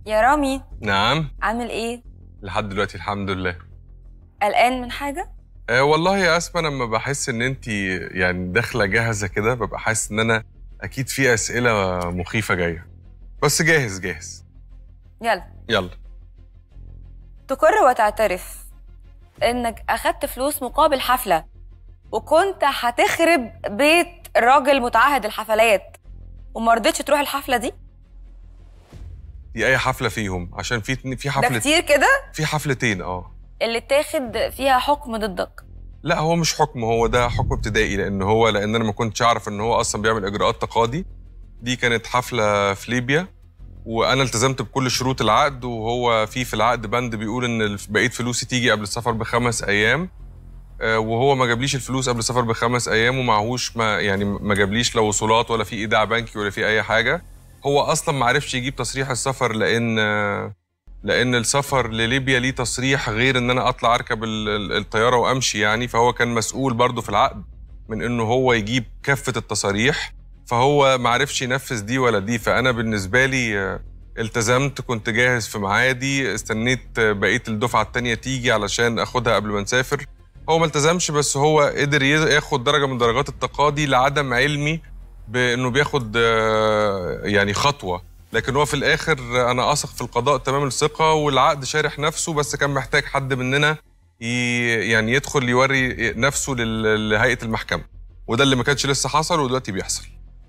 يا رامي نعم عامل ايه؟ لحد دلوقتي الحمد لله قلقان من حاجة؟ أه والله يا اسماء لما بحس ان انت يعني داخله جاهزه كده ببقى حاسس ان انا اكيد في اسئله مخيفه جايه بس جاهز جاهز يلا يلا تقر وتعترف انك اخدت فلوس مقابل حفلة وكنت هتخرب بيت الراجل متعهد الحفلات وما رضيتش تروح الحفلة دي؟ دي اي حفله فيهم عشان في اتنين- في ده حفله كتير كده في حفلتين اه اللي اتاخد فيها حكم ضدك لا هو مش حكم هو ده حكم ابتدائي لان هو لان انا ما كنتش اعرف ان هو اصلا بيعمل اجراءات تقاضي دي كانت حفله في ليبيا وانا التزمت بكل شروط العقد وهو في في العقد بند بيقول ان الف- بقيه فلوسي تيجي قبل السفر بخمس ايام آه، وهو ما جابليش الفلوس قبل السفر بخمس ايام ومعهوش ما يعني ما جابليش لا وصولات ولا في ايداع بنكي ولا في اي حاجه هو اصلا ما عرفش يجيب تصريح السفر لان آه، لان السفر لليبيا ليه تصريح غير ان انا اطلع اركب ال- ال- الطياره وامشي يعني فهو كان مسؤول برضه في العقد من انه هو يجيب كافه التصاريح فهو ما عرفش ينفذ دي ولا دي فانا بالنسبه لي آه، التزمت كنت جاهز في ميعادي استنيت آه، بقيه الدفعه التانية تيجي علشان اخدها قبل ما نسافر هو ما التزمش بس هو قدر ي- ياخد درجه من درجات التقاضي لعدم علمي بانه بياخد آه، يعني خطوه لكن هو في الاخر انا اثق في القضاء تمام الثقه والعقد شارح نفسه بس كان محتاج حد مننا ي- يعني يدخل يوري نفسه لل- لهيئه المحكمه وده اللي ما كانش لسه حصل ودلوقتي بيحصل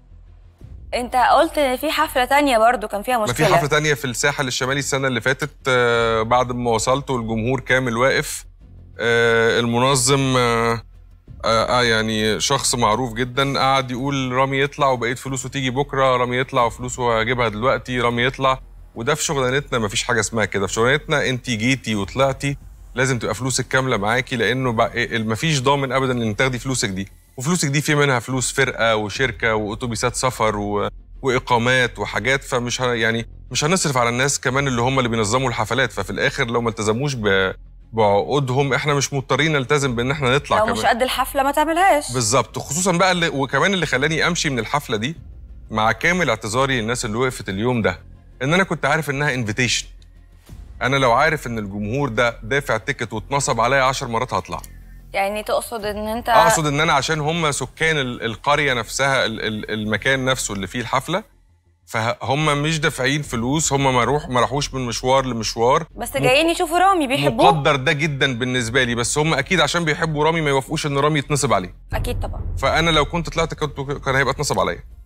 انت قلت ان في حفلة تانية برضو كان فيها ما مشكلة في حفله تانية في الساحل الشمالي السنه اللي فاتت آه، بعد ما وصلت والجمهور كامل واقف آه، المنظم آه، آه آه، يعني شخص معروف جدا قعد يقول رامي يطلع وبقيت فلوسه تيجي بكره رامي يطلع وفلوسه هجيبها دلوقتي رامي يطلع وده في شغلانتنا مفيش حاجه اسمها كده في شغلانتنا انت جيتي وطلعتي لازم تبقى فلوسك كامله معاكي لانه بقى- مفيش ضامن ابدا ان تاخدي فلوسك دي وفلوسك دي في منها فلوس فرقه وشركه واتوبيسات سفر و... واقامات وحاجات فمش ه... يعني مش هنصرف على الناس كمان اللي هم اللي بينظموا الحفلات ففي الاخر لو ما التزموش ب... بعقودهم احنا مش مضطرين نلتزم بان احنا نطلع لو كمان مش قد الحفلة ما تعملهاش بالظبط خصوصا بقى اللي وكمان اللي خلاني امشي من الحفله دي مع كامل اعتذاري للناس اللي وقفت اليوم ده ان انا كنت عارف انها انفيتيشن انا لو عارف ان الجمهور ده دافع تيكت واتنصب عليا 10 مرات هطلع يعني تقصد ان انت اقصد ان انا عشان هم سكان ال- القريه نفسها ال- ال- المكان نفسه اللي فيه الحفله فهم مش دافعين فلوس هم ما روح ما راحوش من مشوار لمشوار بس جايين يشوفوا رامي بيحبوه مقدر ده جدا بالنسبه لي بس هم اكيد عشان بيحبوا رامي ما يوافقوش ان رامي يتنصب عليه اكيد طبعا فانا لو كنت طلعت كنت كان هيبقى اتنصب عليا